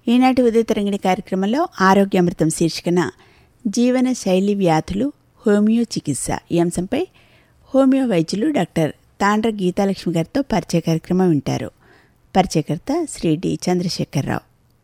ఈనాటి ఉదయ తరంగిణి కార్యక్రమంలో ఆరోగ్యామృతం శీర్షికన జీవన శైలి వ్యాధులు హోమియో చికిత్స ఈ అంశంపై హోమియో వైద్యులు డాక్టర్ తాండ్ర గీతాలక్ష్మి గారితో పరిచయ కార్యక్రమం వింటారు పరిచయకర్త శ్రీ డి చంద్రశేఖరరావు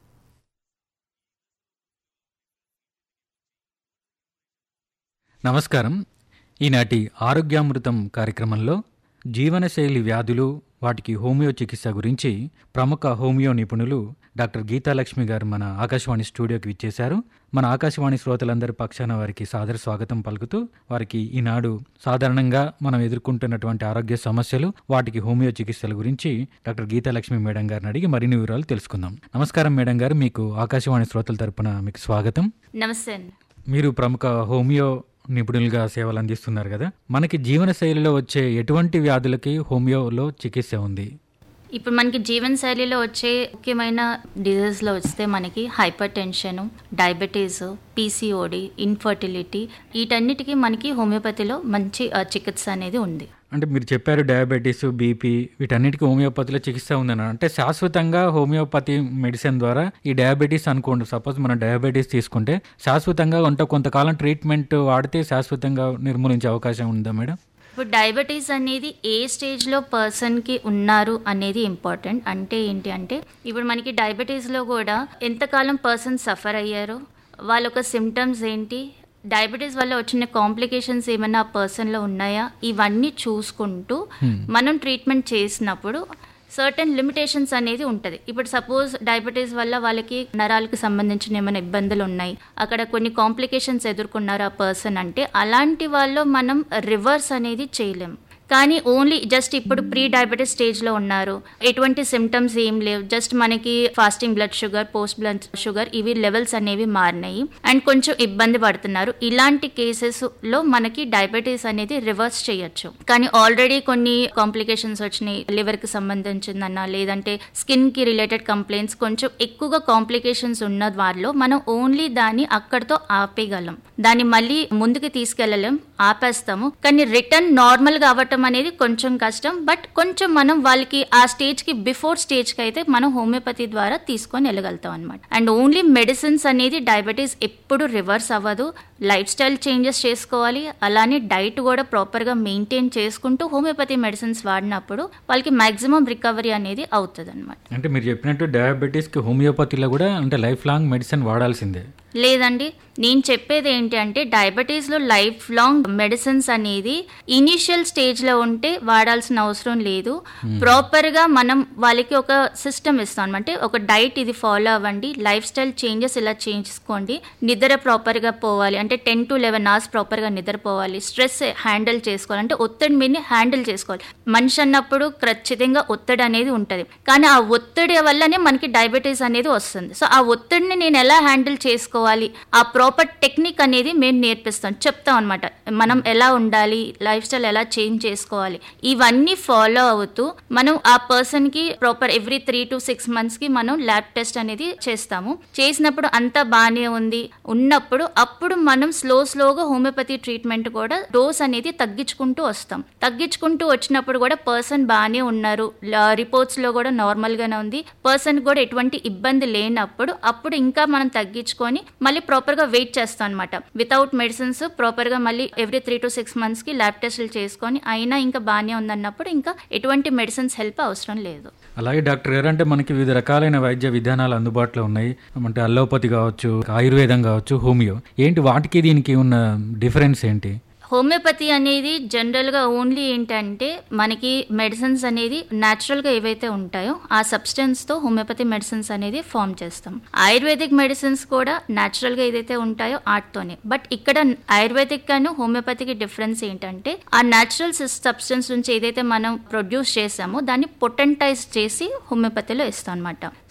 నమస్కారం ఈనాటి ఆరోగ్యామృతం కార్యక్రమంలో జీవనశైలి వ్యాధులు వాటికి హోమియో చికిత్స గురించి ప్రముఖ హోమియో నిపుణులు డాక్టర్ గీతాలక్ష్మి గారు మన ఆకాశవాణి స్టూడియోకి విచ్చేశారు మన ఆకాశవాణి శ్రోతలందరి పక్షాన వారికి సాదర స్వాగతం పలుకుతూ వారికి ఈనాడు సాధారణంగా మనం ఎదుర్కొంటున్నటువంటి ఆరోగ్య సమస్యలు వాటికి హోమియో చికిత్సల గురించి డాక్టర్ గీతాలక్ష్మి మేడం గారిని అడిగి మరిన్ని వివరాలు తెలుసుకుందాం నమస్కారం మేడం గారు మీకు ఆకాశవాణి శ్రోతల తరపున మీకు స్వాగతం నమస్తే అండి మీరు ప్రముఖ హోమియో నిపుణులుగా సేవలు అందిస్తున్నారు కదా మనకి జీవన శైలిలో వచ్చే ఎటువంటి వ్యాధులకి హోమియోలో చికిత్స ఉంది ఇప్పుడు మనకి జీవన శైలిలో వచ్చే ముఖ్యమైన డిజీజ్లో వస్తే మనకి hypertension diabetes PCOD infertility వీటన్నిటికీ మనకి హోమియోపతిలో మంచి ఆ, చికిత్స అనేది ఉంది అంటే మీరు చెప్పారు డయాబెటీస్ బీపీ వీటన్నిటికీ హోమియోపతిలో చికిత్స ఉందని అంటే శాశ్వతంగా హోమియోపతి మెడిసిన్ ద్వారా ఈ డయాబెటీస్ అనుకోండి సపోజ్ మనం డయాబెటీస్ తీసుకుంటే శాశ్వతంగా ఉంటే కొంతకాలం ట్రీట్మెంట్ వాడితే శాశ్వతంగా నిర్మూలించే అవకాశం ఉందా మేడం ఇప్పుడు డయాబెటీస్ అనేది ఏ స్టేజ్లో పర్సన్కి ఉన్నారు అనేది ఇంపార్టెంట్ అంటే ఏంటి అంటే ఇప్పుడు మనకి డయాబెటీస్లో కూడా ఎంతకాలం పర్సన్ సఫర్ అయ్యారో వాళ్ళ యొక్క సిమ్టమ్స్ ఏంటి డయాబెటీస్ వల్ల వచ్చిన కాంప్లికేషన్స్ ఏమైనా ఆ పర్సన్లో ఉన్నాయా ఇవన్నీ చూసుకుంటూ మనం ట్రీట్మెంట్ చేసినప్పుడు సర్టన్ లిమిటేషన్స్ అనేది ఉంటుంది ఇప్పుడు సపోజ్ డయాబెటీస్ వల్ల వాళ్ళకి నరాలకు సంబంధించిన ఏమైనా ఇబ్బందులు ఉన్నాయి అక్కడ కొన్ని కాంప్లికేషన్స్ ఎదుర్కొన్నారు ఆ పర్సన్ అంటే అలాంటి వాళ్ళు మనం రివర్స్ అనేది చేయలేం కానీ ఓన్లీ జస్ట్ ఇప్పుడు ప్రీ డయాబెటీస్ స్టేజ్లో ఉన్నారు ఎటువంటి సిమ్టమ్స్ ఏం లేవు జస్ట్ మనకి fasting blood sugar post blood sugar ఇవి లెవెల్స్ అనేవి మారినాయి అండ్ కొంచెం ఇబ్బంది పడుతున్నారు ఇలాంటి కేసెస్లో మనకి డయాబెటీస్ అనేది రివర్స్ చేయొచ్చు కానీ ఆల్రెడీ కొన్ని కాంప్లికేషన్స్ వచ్చినాయి లివర్కి సంబంధించిందన్నా లేదంటే స్కిన్కి రిలేటెడ్ కంప్లైంట్స్ కొంచెం ఎక్కువగా కాంప్లికేషన్స్ ఉన్న వారిలో మనం ఓన్లీ దాన్ని అక్కడితో ఆపేయగలం దాన్ని మళ్ళీ ముందుకు తీసుకెళ్ళలేం ఆపేస్తాము కానీ రిటర్న్ నార్మల్ కావటం అనేది కొంచెం కష్టం బట్ కొంచెం మనం వాళ్ళకి ఆ స్టేజ్ కి బిఫోర్ స్టేజ్ కి అయితే మనం హోమియోపతి ద్వారా తీసుకొని వెళ్ళగలుగుతాం అనమాట అండ్ ఓన్లీ మెడిసిన్స్ అనేది డయాబెటీస్ ఎప్పుడు రివర్స్ అవ్వదు లైఫ్ స్టైల్ చేంజెస్ చేసుకోవాలి అలానే డైట్ కూడా ప్రాపర్ గా మెయింటైన్ చేసుకుంటూ హోమియోపతి మెడిసిన్స్ వాడినప్పుడు వాళ్ళకి మాక్సిమం రికవరీ అనేది అవుతుంది అనమాట అంటే మీరు చెప్పినట్టు డయాబెటీస్కి హోమియోపతిలో కూడా అంటే లైఫ్ లాంగ్ మెడిసిన్ వాడాల్సిందే లేదండి నేను చెప్పేది ఏంటి అంటే డయాబెటీస్లో లైఫ్ లాంగ్ మెడిసిన్స్ అనేది ఇనీషియల్ స్టేజ్లో ఉంటే వాడాల్సిన అవసరం లేదు ప్రాపర్గా మనం వాళ్ళకి ఒక సిస్టమ్ ఇస్తాం అంటే ఒక డైట్ ఇది ఫాలో అవ్వండి లైఫ్ స్టైల్ చేంజెస్ ఇలా చేసుకోండి నిద్ర ప్రాపర్గా పోవాలి అంటే టెన్ టు లెవెన్ అవర్స్ ప్రాపర్గా నిద్రపోవాలి స్ట్రెస్ హ్యాండిల్ చేసుకోవాలి అంటే ఒత్తిడి మీదని హ్యాండిల్ చేసుకోవాలి మనిషి అన్నప్పుడు ఖచ్చితంగా ఒత్తిడి అనేది ఉంటుంది కానీ ఆ ఒత్తిడి వల్లనే మనకి డయాబెటీస్ అనేది వస్తుంది సో ఆ ఒత్తిడిని నేను ఎలా హ్యాండిల్ చేసుకోవాలి ఆ ప్రాపర్ టెక్నిక్ అనేది మేము నేర్పిస్తాం చెప్తాం అనమాట మనం ఎలా ఉండాలి లైఫ్ స్టైల్ ఎలా చేంజ్ చేసుకోవాలి ఇవన్నీ ఫాలో అవుతూ మనం ఆ పర్సన్ కి proper every three to six months కి మనం ల్యాబ్ టెస్ట్ అనేది చేస్తాము చేసినప్పుడు అంతా బాగానే ఉంది ఉన్నప్పుడు అప్పుడు మనం స్లో స్లోగా హోమియోపతి ట్రీట్మెంట్ కూడా డోస్ అనేది తగ్గించుకుంటూ వస్తాం తగ్గించుకుంటూ వచ్చినప్పుడు కూడా పర్సన్ బాగానే ఉన్నారు రిపోర్ట్స్ లో కూడా నార్మల్ గానే ఉంది పర్సన్ కూడా ఎటువంటి ఇబ్బంది లేనప్పుడు అప్పుడు ఇంకా మనం తగ్గించుకొని మళ్ళీ ప్రాపర్ గా వెయిట్ చేస్తాం అనమాట వితౌట్ మెడిసిన్స్ ప్రాపర్ గా మళ్ళీ every three to six months కి ల్యాబ్ టెస్టులు చేసుకొని అయినా ఇంకా బాగానే ఉందన్నప్పుడు ఇంకా ఎటువంటి మెడిసిన్స్ హెల్ప్ అవసరం లేదు అలాగే డాక్టర్ గారు అంటే మనకి వివిధ రకాలైన వైద్య విధానాలు అందుబాటులో ఉన్నాయి అంటే అల్లోపతి కావచ్చు ఆయుర్వేదం కావచ్చు హోమియో ఏంటి వాటికి దీనికి ఉన్న డిఫరెన్స్ ఏంటి హోమియోపతి అనేది జనరల్గా ఓన్లీ ఏంటంటే మనకి మెడిసిన్స్ అనేది న్యాచురల్గా ఏవైతే ఉంటాయో ఆ సబ్స్టెన్స్తో హోమియోపతి మెడిసిన్స్ అనేది ఫామ్ చేస్తాం ఆయుర్వేదిక్ మెడిసిన్స్ కూడా న్యాచురల్గా ఏదైతే ఉంటాయో ఆర్ట్తోనే బట్ ఇక్కడ ఆయుర్వేదిక్ గాను హోమియోపతికి డిఫరెన్స్ ఏంటంటే ఆ న్యాచురల్ సబ్స్టెన్స్ నుంచి ఏదైతే మనం ప్రొడ్యూస్ చేసామో దాన్ని పొటెంటైజ్ చేసి హోమియోపతిలో ఇస్తాం అనమాట